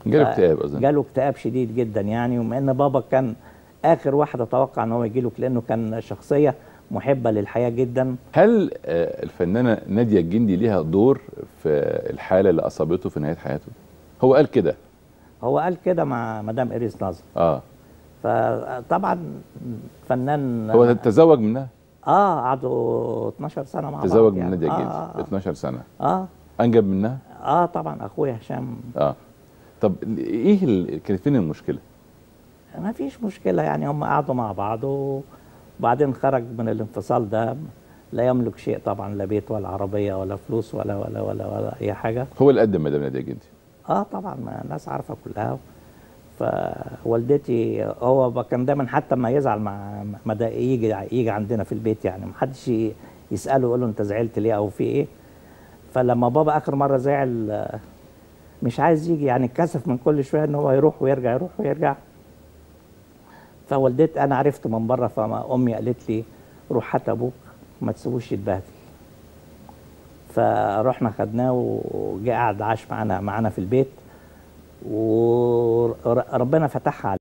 جاله ف- اكتئاب اظن جاله اكتئاب شديد جدا يعني ومع ان بابا كان اخر واحد اتوقع ان هو يجيله لانه كان شخصيه محبه للحياه جدا هل آه، الفنانه ناديه الجندي ليها دور في الحاله اللي اصابته في نهايه حياته هو قال كده هو قال كده مع مدام اريس ناظر اه فطبعا فنان هو تزوج منها اه قعدوا 12 سنه مع بعض تزوج من يعني. ناديه آه الجندي آه, 12 سنه اه انجب منها اه طبعا اخويا هشام اه طب ايه ال- كانت فين المشكله ما فيش مشكله يعني هم قعدوا مع بعض وبعدين خرج من الانفصال ده لا يملك شيء طبعا لا بيت ولا عربيه ولا فلوس ولا ولا ولا ولا اي حاجه هو اللي قدم مدام ناديه الجندي اه طبعا ما الناس عارفه كلها فوالدتي هو ب- كان دايما حتى ما يزعل مع ما ده يجي يجي عندنا في البيت يعني ما حدش ي- يساله يقول له انت زعلت ليه او في ايه فلما بابا اخر مره زعل آه، مش عايز يجي يعني اتكسف من كل شويه ان هو يروح ويرجع يروح ويرجع فوالدتي انا عرفت من بره فامي قالت لي روح هات ابوك ما تسيبوش يتبهدل فرحنا خدناه وجه قعد عاش معانا معانا في البيت وربنا فتحها عليه